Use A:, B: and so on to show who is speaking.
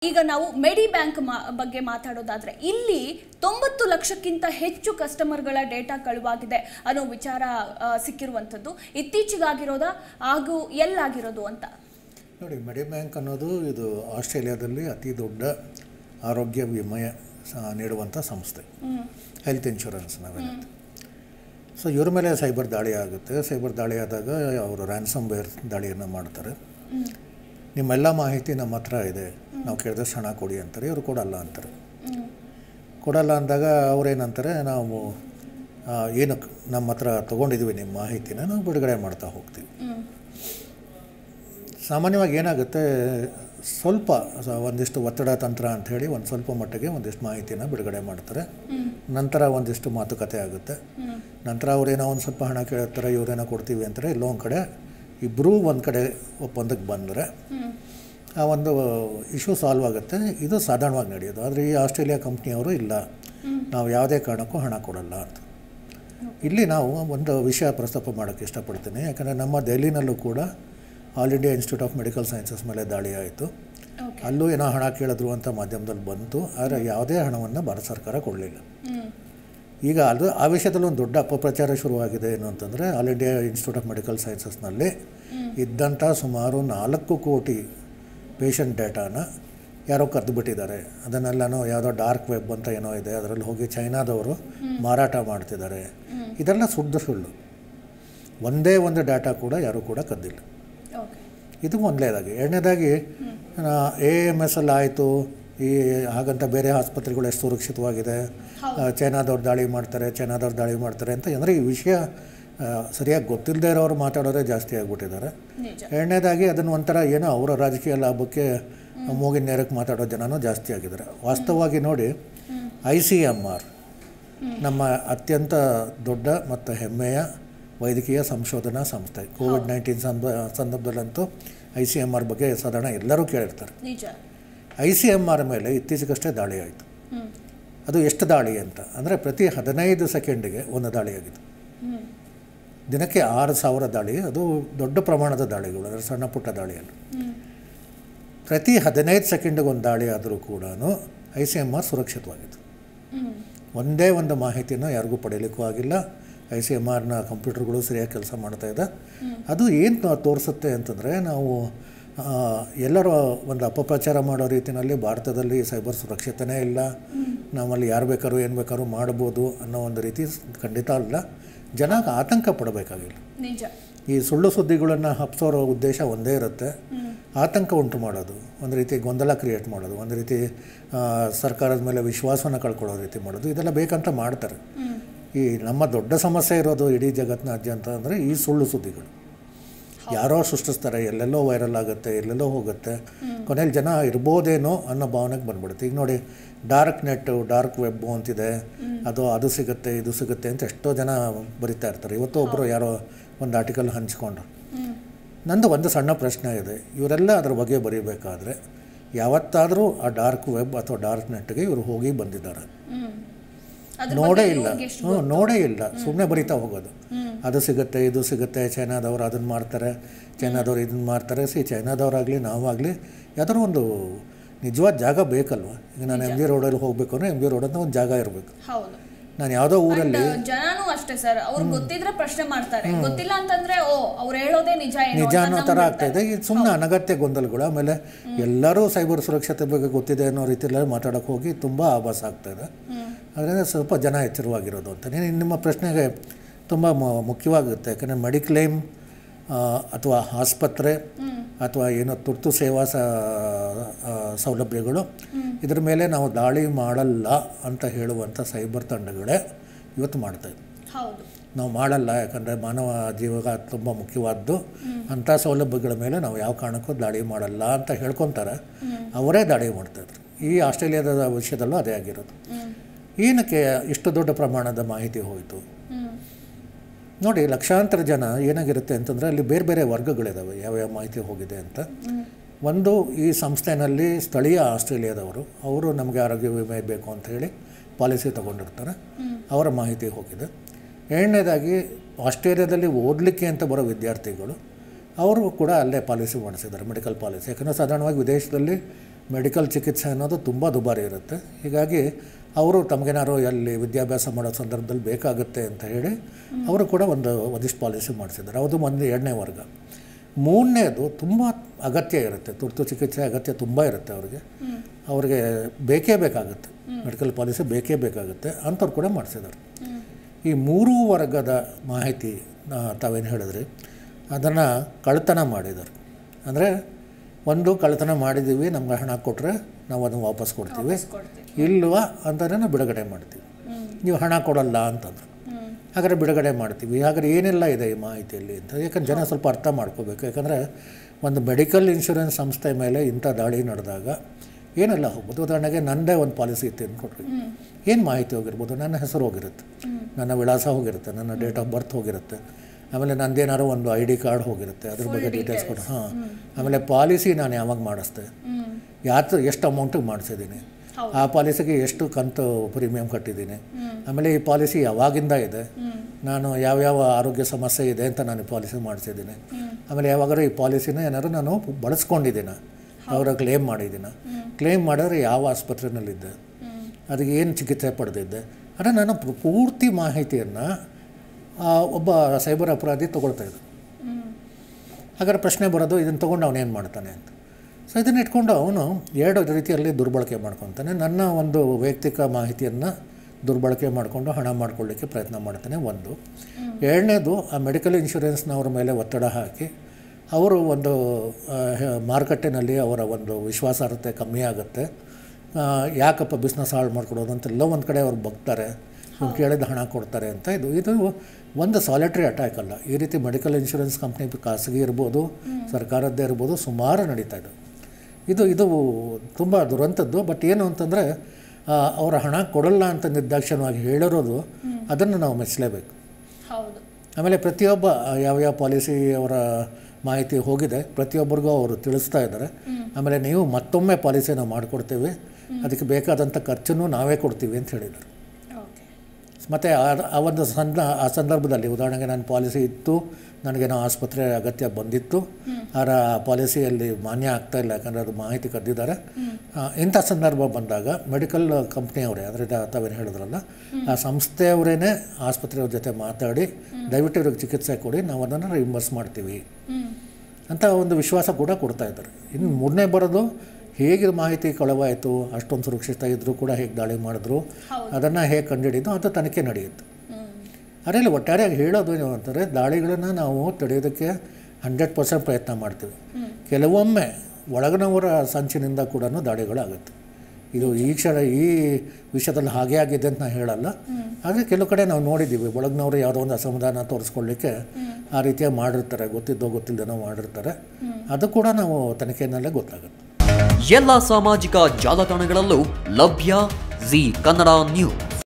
A: ಈಗ ನಾವು ಮೆಡಿ ಬ್ಯಾಂಕ್ ಮಾ- ಬಗ್ಗೆ ಮಾತಾಡೋದಾದ್ರೆ ಇಲ್ಲಿ ತೊಂಬತ್ತು ಲಕ್ಷಕ್ಕಿಂತ ಹೆಚ್ಚು ಕಸ್ಟಮರ್ಗಳ ಡೇಟಾ ಕಳುವಾಗಿದೆ ಅನ್ನೋ ವಿಚಾರ ಆ, ಸಿಕ್ಕಿರುವಂಥದ್ದು ಇತ್ತೀಚೆಗಾಗಿರೋದ ಹಾಗೂ ಎಲ್ಲಾಗಿರೋದು ಅಂತ
B: ನೋಡಿ ಮೆಡಿಬ್ಯಾಂಕ್ ಅನ್ನೋದು ಇದು ಆಸ್ಟ್ರೇಲಿಯಾದಲ್ಲಿ ಅತಿ ದೊಡ್ಡ ಆರೋಗ್ಯ ವಿಮೆ ಸ- ನೀಡುವಂಥ ಸಂಸ್ಥೆ ಹೆಲ್ತ್ ಇನ್ಶೂರೆನ್ಸ್ ನಾವೆಲ್ಲ ಸೊ ಇವ್ರ ಮೇಲೆ ಸೈಬರ್ ದಾಳಿ ಆಗುತ್ತೆ ಸೈಬರ್ ದಾಳಿ ಆದಾಗ ಅವರು ರ್ಯಾನ್ಸಮ್ ಬೇರ್ ದಾಳಿಯನ್ನು ಮಾಡ್ತಾರೆ ನಿಮ್ಮೆಲ್ಲ ಮಾಹಿತಿ ನಮ್ಮ ಹತ್ರ ಇದೆ ನಾವು ಕೇಳಿದಷ್ಟು ಹಣ ಕೊಡಿ ಅಂತಾರೆ ಇವರು ಕೊಡಲ್ಲ ಅಂತಾರೆ ಕೊಡಲ್ಲ ಅಂದಾಗ ಅವ್ರೇನಂತಾರೆ ನಾವು ಆ, ಏನಕ್ಕೆ ನಮ್ಮ ಹತ್ರ ತೊಗೊಂಡಿದ್ದೀವಿ ನಿಮ್ಮ ಮಾಹಿತಿನ ನಾವು ಬಿಡುಗಡೆ ಮಾಡ್ತಾ ಹೋಗ್ತೀವಿ ಸಾಮಾನ್ಯವಾಗಿ ಏನಾಗುತ್ತೆ ಸ್ವಲ್ಪ ಸ- ಒಂದಿಷ್ಟು ಒತ್ತಡ ತಂತ್ರ ಅಂಥೇಳಿ ಒಂದು ಸ್ವಲ್ಪ ಮಟ್ಟಿಗೆ ಒಂದಿಷ್ಟು ಮಾಹಿತಿನ ಬಿಡುಗಡೆ ಮಾಡ್ತಾರೆ ನಂತರ ಒಂದಿಷ್ಟು ಮಾತುಕತೆ ಆಗುತ್ತೆ ನಂತರ ಅವ್ರೇನೋ ಒಂದು ಸ್ವಲ್ಪ ಹಣ ಕೇಳ್ತಾರೆ ಇವರೇನೋ ಕೊಡ್ತೀವಿ ಅಂತಾರೆ ಎಲ್ಲೋ ಒಂದು ಕಡೆ ಇಬ್ಬರೂ ಒಂದು ಕಡೆ ಒಪ್ಪಂದಕ್ಕೆ ಬಂದರೆ ಆ ಒಂದು ಇಶ್ಯೂ ಸಾಲ್ವ್ ಆಗುತ್ತೆ ಇದು ಸಾಧಾರಣವಾಗಿ ನಡೆಯೋದು ಆದರೆ ಈ ಆಸ್ಟ್ರೇಲಿಯಾ ಕಂಪ್ನಿಯವರು ಇಲ್ಲ ನಾವು ಯಾವುದೇ ಕಾರಣಕ್ಕೂ ಹಣ ಕೊಡಲ್ಲ ಅಂತ ಇಲ್ಲಿ ನಾವು ಒಂದು ವಿಷಯ ಪ್ರಸ್ತಾಪ ಮಾಡೋಕ್ಕೆ ಇಷ್ಟಪಡ್ತೀನಿ ಯಾಕಂದರೆ ನಮ್ಮ ದೆಹಲಿನಲ್ಲೂ ಕೂಡ All India Institute of Medical Sciences ಮೇಲೆ ದಾಳಿ ಆಯಿತು ಅಲ್ಲೂ ಏನೋ ಹಣ ಕೇಳಿದ್ರು ಅಂತ ಮಾಧ್ಯಮದಲ್ಲಿ ಬಂತು ಆದರೆ ಯಾವುದೇ ಹಣವನ್ನು ಭಾರತ ಸರ್ಕಾರ ಕೊಡಲಿಲ್ಲ ಈಗ ಅದು ಆ ವಿಷಯದಲ್ಲಿ ಒಂದು ದೊಡ್ಡ ಅಪಪ್ರಚಾರ ಶುರುವಾಗಿದೆ ಏನು ಅಂತಂದರೆ All India Institute of Medical ಸೈನ್ಸಸ್ನಲ್ಲಿ ಇದ್ದಂಥ ಸುಮಾರು ನಾಲ್ಕು ಕೋಟಿ ಪೇಷಂಟ್ ಡೇಟಾನ ಯಾರೋ ಕರೆದು ಬಿಟ್ಟಿದ್ದಾರೆ ಅದನ್ನೆಲ್ಲನೂ ಯಾವುದೋ ಡಾರ್ಕ್ ವೆಬ್ ಅಂತ ಏನೋ ಇದೆ ಅದರಲ್ಲಿ ಹೋಗಿ ಚೈನಾದವರು ಮಾರಾಟ ಮಾಡ್ತಿದ್ದಾರೆ ಇದೆಲ್ಲ ಸುಳ್ಳು ಸುಳ್ಳು ಒಂದೇ ಒಂದು ಡಾಟಾ ಕೂಡ ಯಾರೂ ಕೂಡ ಕದ್ದಿಲ್ಲ
A: ಓಕೆ
B: ಇದು ಮೊದಲನೇದಾಗಿ ಎರಡನೇದಾಗಿ ಎ ಎಮ್ ಎಸ್ ಅಲ್ಲಿ ಆಯಿತು ಈ ಹಾಗಂತ ಬೇರೆ ಆಸ್ಪತ್ರೆಗಳು ಎಷ್ಟು ಸುರಕ್ಷಿತವಾಗಿದೆ ಆ, ಚೈನಾದವ್ರು ದಾಳಿ ಮಾಡ್ತಾರೆ ಚೈನಾದವ್ರು ದಾಳಿ ಮಾಡ್ತಾರೆ ಅಂತ ಅಂದರೆ ಈ ವಿಷಯ ಆ, ಸರಿಯಾಗಿ ಗೊತ್ತಿಲ್ಲದೆ ಇರೋರು ಮಾತಾಡೋದೇ ಜಾಸ್ತಿ ಆಗಿಬಿಟ್ಟಿದ್ದಾರೆ
A: ನಿಜ
B: ಎರಡನೇದಾಗಿ ಅದನ್ನು ಒಂಥರ ಏನೋ ಅವರ ರಾಜಕೀಯ ಲಾಭಕ್ಕೆ ಮೂಗಿನ ನೇರಕ್ಕೆ ಮಾತಾಡೋ ಜನನೂ ಜಾಸ್ತಿ ಆಗಿದ್ದಾರೆ ವಾಸ್ತವವಾಗಿ ನೋಡಿ ಐ ಸಿ ಎಮ್ ಆರ್ ನಮ್ಮ ಅತ್ಯಂತ ದೊಡ್ಡ ಮತ್ತು ಹೆಮ್ಮೆಯ ವೈದ್ಯಕೀಯ ಸಂಶೋಧನಾ ಸಂಸ್ಥೆ ಕೋವಿಡ್ ನೈನ್ಟೀನ್ ಸಂದ ಸಂದರ್ಭದಲ್ಲಂತೂ ಐ ಸಿ ಎಮ್ ಆರ್ ಬಗ್ಗೆ ಸಾಧಾರಣ ಎಲ್ಲರೂ ಕೇಳಿರ್ತಾರೆ
A: ನಿಜ
B: ಐ ಸಿ ಎಮ್ ಆರ್ ಮೇಲೆ ಇತ್ತೀಚೆಗಷ್ಟೇ ದಾಳಿ ಆಯಿತು
A: ಹ್ಮ್
B: ಅದು ಎಷ್ಟು ದಾಳಿ ಅಂತ ಅಂದರೆ ಪ್ರತಿ ಹದಿನೈದು ಸೆಕೆಂಡಿಗೆ ಒಂದು ದಾಳಿ ಆಗಿದೆ
A: ಹ್ಮ್
B: ದಿನಕ್ಕೆ ಆರು ಸಾವಿರ ದಾಳಿ ಅದು ದೊಡ್ಡ ಪ್ರಮಾಣದ ದಾಳಿಗಳು ಅಂದರೆ ಸಣ್ಣ ಪುಟ್ಟ ದಾಳಿಯಲ್ಲ
A: ಹ್ಮ್
B: ಪ್ರತಿ ಹದಿನೈದು ಸೆಕೆಂಡಿಗೆ ಒಂದು ದಾಳಿ ಆದರೂ ಕೂಡ ಐ ಸಿ ಎಮ್ ಆರ್ ಸುರಕ್ಷಿತವಾಗಿತ್ತು
A: ಹ್ಮ್
B: ಒಂದೇ ಒಂದು ಮಾಹಿತಿನ ಯಾರಿಗೂ ಪಡೀಲಿಕ್ಕೂ ಆಗಿಲ್ಲ ಐ ಸಿ ಎಮ್ ಆರ್ನ ಕಂಪ್ಯೂಟರ್ಗಳು ಸರಿಯಾಗಿ ಕೆಲಸ ಮಾಡ್ತಾ ಇದೆ ಅದು ಏನು ತೋರಿಸುತ್ತೆ ಅಂತಂದರೆ ನಾವು ಆ, ಎಲ್ಲರೂ ಒಂದು ಅಪಪ್ರಚಾರ ಮಾಡೋ ರೀತಿಯಲ್ಲಿ ಭಾರತದಲ್ಲಿ ಸೈಬರ್ ಸುರಕ್ಷತೆನೇ ಇಲ್ಲ ನಮ್ಮಲ್ಲಿ ಯಾರು ಬೇಕಾದ್ರೂ ಏನು ಬೇಕಾದ್ರೂ ಮಾಡ್ಬೋದು ಅನ್ನೋ ಒಂದು ರೀತಿ ಖಂಡಿತ ಅಲ್ಲ ಜನ ಆತಂಕ ಪಡಬೇಕಾಗಿಲ್ಲ
A: ನಿಜ
B: ಈ ಸುಳ್ಳು ಸುದ್ದಿಗಳನ್ನು ಹಬ್ಸೋರೋ ಉದ್ದೇಶ ಒಂದೇ ಇರುತ್ತೆ ಆತಂಕ ಉಂಟು ಮಾಡೋದು ಒಂದು ರೀತಿ ಗೊಂದಲ ಕ್ರಿಯೇಟ್ ಮಾಡೋದು ಒಂದು ರೀತಿ ಆ, ಸರ್ಕಾರದ ಮೇಲೆ ವಿಶ್ವಾಸವನ್ನು ಕಳ್ಕೊಳ್ಳೋ ರೀತಿ ಮಾಡೋದು ಇದೆಲ್ಲ ಬೇಕಂತ ಮಾಡ್ತಾರೆ ಈ ನಮ್ಮ ದೊಡ್ಡ ಸಮಸ್ಯೆ ಇರೋದು ಇಡೀ ಜಗತ್ತಿನಾದ್ಯಂತ ಅಂದರೆ ಈ ಸುಳ್ಳು ಸುದ್ದಿಗಳು ಯಾರೋ ಸೃಷ್ಟಿಸ್ತಾರೆ ಎಲ್ಲೆಲ್ಲೋ ವೈರಲ್ ಆಗುತ್ತೆ ಎಲ್ಲೆಲ್ಲೋ ಹೋಗುತ್ತೆ ಕೊನೆಯಲ್ಲಿ ಜನ ಇರ್ಬೋದೇನೋ ಅನ್ನೋ ಭಾವನೆಗೆ ಬಂದ್ಬಿಡುತ್ತೆ ಈಗ ನೋಡಿ ಡಾರ್ಕ್ ನೆಟ್ಟು ಡಾರ್ಕ್ ವೆಬ್ ಅಂತಿದೆ ಅದು ಅದು ಸಿಗುತ್ತೆ ಇದು ಸಿಗುತ್ತೆ ಅಂತ ಎಷ್ಟೋ ಜನ ಬರಿತಾ ಇರ್ತಾರೆ ಇವತ್ತು ಒಬ್ಬರು ಯಾರೋ ಒಂದು ಆರ್ಟಿಕಲ್ ಹಂಚ್ಕೊಂಡ್ರು ನಂದು ಒಂದು ಸಣ್ಣ ಪ್ರಶ್ನೆ ಇದೆ ಇವರೆಲ್ಲ ಅದ್ರ ಬಗ್ಗೆ ಬರೀಬೇಕಾದ್ರೆ ಯಾವತ್ತಾದರೂ ಆ ಡಾರ್ಕ್ ವೆಬ್ ಅಥವಾ ಡಾರ್ಕ್ ನೆಟ್ಗೆ ಇವರು ಹೋಗಿ ಬಂದಿದ್ದಾರೆ
A: ಹ್ಮ್ ಅದ್ರ
B: ನೋಡೇ
A: ಬಗ್ಗೆ
B: ಇಲ್ಲ
A: ಇವ್ರಿಗೆ ಎಷ್ಟು
B: ಹ್ಞೂ ನೋಡೇ ಇಲ್ಲ ಸುಮ್ಮನೆ ಬರಿತಾ ಹೋಗೋದು ಅದು ಸಿಗುತ್ತೆ ಇದು ಸಿಗುತ್ತೆ ಚೈನಾದವ್ರು ಅದನ್ನು ಮಾಡ್ತಾರೆ ಚೈನಾದವ್ರು ಇದನ್ನು ಮಾಡ್ತಾರೆ ಸಿ ಚೈನಾದವ್ರಾಗಲಿ ನಾವಾಗಲಿ ಯಾವ್ದಾದ್ರು ಒಂದು ನಿಜವಾದ ಜಾಗ ಬೇಕಲ್ವ ಈಗ ನಾನು ಎಮ್ ಜಿ ರೋಡಲ್ಲಿ ಹೋಗಬೇಕು ಅಂದರೆ ಎಮ್ ಜಿ ರೋಡ್ ಅಂತ ಒಂದು ಜಾಗ ಇರಬೇಕು
A: ಹೌದು
B: ನಾನು ಯಾವುದೋ ಊರಲ್ಲಿ
A: And, ಜನನೂ ಅಷ್ಟೇ ಸರ್ ಅವ್ರು ಗೊತ್ತಿದ್ರೆ ಪ್ರಶ್ನೆ ಮಾಡ್ತಾರೆ ಗೊತ್ತಿಲ್ಲ ಅಂತಂದ್ರೆ ಓ ಅವ್ರು ಹೇಳೋದೇ ನಿಜ ಏನೋ
B: ನಿಜ
A: ಅಂತ
B: ಅನ್ನೋ ಥರ ಆಗ್ತಾ ಇದೆ ಇದು ಸುಮ್ಮನೆ ಅನಗತ್ಯ ಗೊಂದಲಗಳು ಆಮೇಲೆ ಎಲ್ಲರೂ ಸೈಬರ್ ಸುರಕ್ಷತೆ ಬಗ್ಗೆ ಗೊತ್ತಿದೆ ಅನ್ನೋ ರೀತಿಯಲ್ಲಿ ಮಾತಾಡೋಕ್ಕೆ ಹೋಗಿ ತುಂಬ ಆಭಾಸ ಆಗ್ತಾ ಇದೆ ಅದರಿಂದ ಸ್ವಲ್ಪ ಜನ ಎಚ್ಚರವಾಗಿರೋದು ಅಂತ ನೀನು ನಿಮ್ಮ ಪ್ರಶ್ನೆಗೆ ತುಂಬ ಮು- ಮುಖ್ಯವಾಗುತ್ತೆ ಯಾಕಂದರೆ ಮೆಡಿಕ್ಲೇಮ್ ಅಥವಾ ಆಸ್ಪತ್ರೆ ಅಥವಾ ಏನೋ ತುರ್ತು ಸೇವಾ ಸ ಆ, ಸೌಲಭ್ಯಗಳು ಇದ್ರ ಮೇಲೆ ನಾವು ದಾಳಿ ಮಾಡಲ್ಲ ಅಂತ ಹೇಳುವಂಥ ಸೈಬರ್ ತಂಡಗಳೇ ಇವತ್ತು ಮಾಡ್ತಾಯಿದೆ
A: ಹೌದು
B: ನಾವು ಮಾಡಲ್ಲ ಯಾಕಂದರೆ ಮಾನವ ಜೀವಗ ತುಂಬ ಮುಖ್ಯವಾದ್ದು ಅಂಥ ಸೌಲಭ್ಯಗಳ ಮೇಲೆ ನಾವು ಯಾವ ಕಾರಣಕ್ಕೂ ದಾಳಿ ಮಾಡಲ್ಲ ಅಂತ ಹೇಳ್ಕೊತಾರೆ ಅವರೇ ದಾಳಿ ಮಾಡ್ತಾಯಿದ್ರು ಈ ಆಸ್ಟ್ರೇಲಿಯಾದ ವಿಷಯದಲ್ಲೂ ಅದೇ ಆಗಿರೋದು ಏನಕ್ಕೆ ಇಷ್ಟು ದೊಡ್ಡ ಪ್ರಮಾಣದ ಮಾಹಿತಿ ಹೋಯಿತು
A: ಹ್ಮ್
B: ನೋಡಿ ಲಕ್ಷಾಂತರ ಜನ ಏನಾಗಿರುತ್ತೆ ಅಂತಂದರೆ ಅಲ್ಲಿ ಬೇರೆ ಬೇರೆ ವರ್ಗಗಳಿದ್ದಾವೆ ಯಾವ್ಯಾವ ಮಾಹಿತಿ ಹೋಗಿದೆ ಅಂತ ಒಂದು ಈ ಸಂಸ್ಥೆನಲ್ಲಿ ಸ್ಥಳೀಯ ಆಸ್ಟ್ರೇಲಿಯಾದವರು ಅವರು ನಮಗೆ ಆರೋಗ್ಯ ವಿಮೆ ಬೇಕು ಅಂತ ಹೇಳಿ ಪಾಲಿಸಿ ತೊಗೊಂಡಿರ್ತಾರೆ ಅವರ ಮಾಹಿತಿ ಹೋಗಿದೆ ಎರಡನೇದಾಗಿ ಆಸ್ಟ್ರೇಲಿಯಾದಲ್ಲಿ ಓದಲಿಕ್ಕೆ ಅಂತ ಬರೋ ವಿದ್ಯಾರ್ಥಿಗಳು ಅವರು ಕೂಡ ಅಲ್ಲೇ ಪಾಲಿಸಿ ಮಾಡಿಸಿದ್ದಾರೆ ಮೆಡಿಕಲ್ ಪಾಲಿಸಿ ಯಾಕಂದರೆ ಸಾಧಾರಣವಾಗಿ ವಿದೇಶದಲ್ಲಿ ಮೆಡಿಕಲ್ ಚಿಕಿತ್ಸೆ ಅನ್ನೋದು ತುಂಬ ದುಬಾರಿ ಇರುತ್ತೆ ಹೀಗಾಗಿ ಅವರು ತಮಗೇನಾದ್ರು ಎಲ್ಲಿ ವಿದ್ಯಾಭ್ಯಾಸ ಮಾಡೋ ಸಂದರ್ಭದಲ್ಲಿ ಬೇಕಾಗುತ್ತೆ ಅಂತ ಹೇಳಿ ಅವರು ಕೂಡ ಒಂದು ಒಂದಿಷ್ಟು ಪಾಲಿಸಿ ಮಾಡಿಸಿದ್ದಾರೆ ಅದು ಒಂದು ಎರಡನೇ ವರ್ಗ ಮೂರನೇದು ತುಂಬ ಅಗತ್ಯ ಇರುತ್ತೆ ತುರ್ತು ಚಿಕಿತ್ಸೆ ಅಗತ್ಯ ತುಂಬ ಇರುತ್ತೆ ಅವ್ರಿಗೆ ಅವ್ರಿಗೆ ಬೇಕೇ ಬೇಕಾಗುತ್ತೆ ಮೆಡಿಕಲ್ ಪಾಲಿಸಿ ಬೇಕೇ ಬೇಕಾಗುತ್ತೆ ಅಂಥವ್ರು ಕೂಡ ಮಾಡಿಸಿದ್ದಾರೆ ಈ ಮೂರೂ ವರ್ಗದ ಮಾಹಿತಿ ಆ, ತಾವೇನು ಹೇಳಿದ್ರಿ ಅದನ್ನು ಕಳ್ತನ ಮಾಡಿದ್ದಾರೆ ಅಂದರೆ ಒಂದು ಕಳ್ತನ ಮಾಡಿದ್ದೀವಿ ನಮ್ಗೆ ಹಣ ಕೊಟ್ಟರೆ ನಾವು ಅದನ್ನು ವಾಪಸ್ ಕೊಡ್ತೀವಿ
A: ಕೊಡ್ತೀವಿ
B: ಇಲ್ವಾ ಅಂತಲೇ ಬಿಡುಗಡೆ ಮಾಡ್ತೀವಿ ನೀವು ಹಣ ಕೊಡಲ್ಲ ಅಂತಂದ್ರು
A: ಹ್ಮ್
B: ಹಾಗಾದ್ರೆ ಬಿಡುಗಡೆ ಮಾಡ್ತೀವಿ ಹಾಗಾದ್ರೆ ಏನೆಲ್ಲ ಇದೆ ಈ ಮಾಹಿತಿಯಲ್ಲಿ ಅಂತ ಯಾಕಂದ್ರೆ ಜನ ಸ್ವಲ್ಪ ಅರ್ಥ ಮಾಡ್ಕೋಬೇಕು ಯಾಕಂದರೆ ಒಂದು ಮೆಡಿಕಲ್ ಇನ್ಶೂರೆನ್ಸ್ ಸಂಸ್ಥೆ ಮೇಲೆ ಇಂಥ ದಾಳಿ ನಡೆದಾಗ ಏನೆಲ್ಲ ಹೋಗ್ಬೋದು ಉದಾಹರಣೆಗೆ ನನ್ನದೇ ಒಂದು ಪಾಲಿಸಿ ಇತ್ತು ಅಂದ್ಕೊಟ್ರಿ ಏನು ಮಾಹಿತಿ ಹೋಗಿರ್ಬೋದು ನನ್ನ ಹೆಸರು ಹೋಗಿರುತ್ತೆ ನನ್ನ ವಿಳಾಸ ಹೋಗಿರುತ್ತೆ ನನ್ನ ಡೇಟ್ ಆಫ್ ಬರ್ತ್ ಹೋಗಿರುತ್ತೆ ಆಮೇಲೆ ನಂದೇನಾದ್ರು ಒಂದು ಐ ಡಿ ಕಾರ್ಡ್ ಹೋಗಿರುತ್ತೆ ಅದ್ರ ಬಗ್ಗೆ ಡೀಟೇಲ್ಸ್ ಕೊಟ್ಟು ಹಾಂ ಆಮೇಲೆ ಪಾಲಿಸಿ ನಾನು ಯಾವಾಗ ಮಾಡಿಸ್ದೆ
A: ಹ್ಮ್
B: ಯಾತು ಎಷ್ಟು ಅಮೌಂಟಿಗೆ ಮಾಡಿಸಿದ್ದೀನಿ ಆ ಪಾಲಿಸಿಗೆ ಎಷ್ಟು ಕಂತು ಪ್ರೀಮಿಯಂ ಕಟ್ಟಿದ್ದೀನಿ ಆಮೇಲೆ ಈ ಪಾಲಿಸಿ ಯಾವಾಗಿಂದ ಇದೆ ನಾನು ಯಾವ್ಯಾವ ಆರೋಗ್ಯ ಸಮಸ್ಯೆ ಇದೆ ಅಂತ ನಾನು ಈ ಪಾಲಿಸಿ ಮಾಡಿಸಿದ್ದೀನಿ ಆಮೇಲೆ ಯಾವಾಗಾದ್ರೂ ಈ ಪಾಲಿಸಿನ ಏನಾದ್ರು ನಾನು ಬಳಸ್ಕೊಂಡಿದ್ದೀನ ಅವರ ಕ್ಲೇಮ್ ಮಾಡಿದ್ದೀನ ಕ್ಲೇಮ್ ಮಾಡಿದ್ರೆ ಯಾವ ಆಸ್ಪತ್ರೆಯಲ್ಲಿದ್ದೆ ಅದಕ್ಕೆ ಏನು ಚಿಕಿತ್ಸೆ ಪಡೆದಿದ್ದೆ ಅಂದರೆ ನಾನು ಪೂ- ಪೂರ್ತಿ ಮಾಹಿತಿಯನ್ನು ಒಬ್ಬ ಸೈಬರ್ ಅಪರಾಧಿ ತೊಗೊಳ್ತಾ ಇದ್ದ
A: ಹ್ಮ್
B: ಹಾಗಾದ್ರೆ ಪ್ರಶ್ನೆ ಬರೋದು ಇದನ್ನು ತೊಗೊಂಡು ಅವನೇನು ಮಾಡ್ತಾನೆ ಅಂತ ಸೊ ಇದನ್ನು ಇಟ್ಕೊಂಡು ಅವನು ಎರಡು ರೀತಿಯಲ್ಲಿ ದುರ್ಬಳಕೆ ಮಾಡ್ಕೊತಾನೆ ನನ್ನ ಒಂದು ವೈಯಕ್ತಿಕ ಮಾಹಿತಿಯನ್ನು ದುರ್ಬಳಕೆ ಮಾಡಿಕೊಂಡು ಹಣ ಮಾಡ್ಕೊಳ್ಳಿಕ್ಕೆ ಪ್ರಯತ್ನ ಮಾಡ್ತಾನೆ ಒಂದು ಎರಡನೇದು ಆ ಮೆಡಿಕಲ್ ಇನ್ಶೂರೆನ್ಸ್ನವ್ರ ಮೇಲೆ ಒತ್ತಡ ಹಾಕಿ ಅವರು ಒಂದು ಆ, ಹೆ- ಮಾರುಕಟ್ಟೆನಲ್ಲಿ ಅವರ ಒಂದು ವಿಶ್ವಾಸಾರ್ಹತೆ ಕಮ್ಮಿ ಆಗುತ್ತೆ ಆ, ಯಾಕಪ್ಪ ಬಿಸ್ನೆಸ್ ಹಾಳು ಮಾಡ್ಕೊಡೋದು ಅಂತೆಲ್ಲ ಒಂದು ಕಡೆ ಅವ್ರು ಬಗ್ತಾರೆ ಇವ್ರು ಕೇಳಿದ ಹಣ ಕೊಡ್ತಾರೆ ಅಂತ ಇದು ಇದು ಒಂದು ಸಾಲಿಟ್ರಿ ಅಟ್ಯಾಕ್ ಅಲ್ಲ ಈ ರೀತಿ ಮೆಡಿಕಲ್ ಇನ್ಶೂರೆನ್ಸ್ ಕಂಪ್ನಿ ಖಾಸಗಿ ಇರ್ಬೋದು ಸರ್ಕಾರದ್ದೇ ಇರ್ಬೋದು ಸುಮಾರು ನಡೀತಾ ಇದೆ ಇದು ಇದು ತುಂಬ ದುರಂತದ್ದು ಬಟ್ ಏನು ಅಂತಂದರೆ ಅವರ ಹಣ ಕೊಡಲ್ಲ ಅಂತ ನಿರ್ದಾಕ್ಷಿಣ್ಯವಾಗಿ ಹೇಳಿರೋದು ಅದನ್ನು ನಾವು ಮೆಚ್ಚಲೇಬೇಕು
A: ಹೌದು
B: ಆಮೇಲೆ ಪ್ರತಿಯೊಬ್ಬ ಆ, ಯಾವ್ಯಾವ ಪಾಲಿಸಿ ಅವರ ಮಾಹಿತಿ ಹೋಗಿದೆ ಪ್ರತಿಯೊಬ್ಬರಿಗೂ ಅವರು ತಿಳಿಸ್ತಾ ಇದ್ದಾರೆ ಆಮೇಲೆ ನೀವು ಮತ್ತೊಮ್ಮೆ ಪಾಲಿಸಿನ ಮಾಡಿಕೊಡ್ತೀವಿ ಅದಕ್ಕೆ ಬೇಕಾದಂಥ ಖರ್ಚನ್ನು ನಾವೇ ಕೊಡ್ತೀವಿ ಅಂತ ಹೇಳಿದ್ದಾರೆ
A: ಓಕೆ
B: ಮತ್ತು ಆ ಒಂದು ಸಂದ ಆ ಸಂದರ್ಭದಲ್ಲಿ ಉದಾಹರಣೆಗೆ ನನ್ನ ಪಾಲಿಸಿ ಇತ್ತು ನನಗೇನೋ ಆಸ್ಪತ್ರೆ ಅಗತ್ಯ ಬಂದಿತ್ತು ಆದರೆ ಆ ಪಾಲಿಸಿಯಲ್ಲಿ ಮಾನ್ಯ ಆಗ್ತಾ ಇಲ್ಲ ಯಾಕಂದರೆ ಅದು ಮಾಹಿತಿ ಕದ್ದಿದ್ದಾರೆ ಆ, ಇಂಥ ಸಂದರ್ಭ ಬಂದಾಗ ಮೆಡಿಕಲ್ ಕಂಪ್ನಿಯವರೇ ಅಂದರೆ ತಾವೇನು ಹೇಳಿದ್ರಲ್ಲ ಆ ಸಂಸ್ಥೆಯವರೇ ಆಸ್ಪತ್ರೆಯವ್ರ ಜೊತೆ ಮಾತಾಡಿ ದಯವಿಟ್ಟು ಇವ್ರಿಗೆ ಚಿಕಿತ್ಸೆ ಕೊಡಿ ನಾವು ಅದನ್ನು ರಿಇಂಬರ್ಸ್ ಮಾಡ್ತೀವಿ
A: ಹ್ಮ್
B: ಅಂತ ಒಂದು ವಿಶ್ವಾಸ ಕೂಡ ಕೊಡ್ತಾ ಇದ್ದಾರೆ ಇನ್ನು ಮೂರನೇ ಬರೋದು ಹೇಗೆ ಮಾಹಿತಿ ಕಳವಾಯಿತು ಅಷ್ಟೊಂದು ಸುರಕ್ಷಿತ ಇದ್ದರೂ ಕೂಡ ಹೇಗೆ ದಾಳಿ ಮಾಡಿದ್ರು ಅದನ್ನು ಹೇಗೆ ಕಂಡುಹಿಡಿದು ಅದು ತನಿಖೆ ನಡೆಯುತ್ತೆ
A: ಹ್ಮ್
B: ಅದರಲ್ಲಿ ಒಟ್ಟಾರೆಯಾಗಿ ಹೇಳೋದು ಏನು ಅಂತಂದರೆ ದಾಳಿಗಳನ್ನು ನಾವು ತಡೆಯೋದಕ್ಕೆ ಹಂಡ್ರೆಡ್ ಪರ್ಸೆಂಟ್ ಪ್ರಯತ್ನ ಮಾಡ್ತೀವಿ ಕೆಲವೊಮ್ಮೆ ಒಳಗಿನವರ ಸಂಚಿನಿಂದ ಕೂಡ ದಾಳಿಗಳಾಗುತ್ತೆ ಇದು ಈ ಕ್ಷಣ ಈ ವಿಷಯದಲ್ಲಿ ಹಾಗೆ ಆಗಿದೆ ಅಂತ ನಾನು ಹೇಳಲ್ಲ ಆದರೆ ಕೆಲವು ಕಡೆ ನಾವು ನೋಡಿದ್ದೀವಿ ಒಳಗಿನವರು ಯಾವುದೋ ಒಂದು ಅಸಮಾಧಾನ ತೋರಿಸ್ಕೊಳ್ಳಿಕ್ಕೆ ಆ ರೀತಿಯ ಮಾಡಿರ್ತಾರೆ ಗೊತ್ತಿದ್ದೋ ಗೊತ್ತಿಲ್ಲದೇನೋ ಮಾಡಿರ್ತಾರೆ ಅದು ಕೂಡ ನಾವು ತನಿಖೆಯಲ್ಲೇ ಗೊತ್ತಾಗುತ್ತೆ
C: ಎಲ್ಲ ಸಾಮಾಜಿಕ ಜಾಲತಾಣಗಳಲ್ಲೂ ಲಭ್ಯ ಜಿ ಕನ್ನಡ ನ್ಯೂಸ್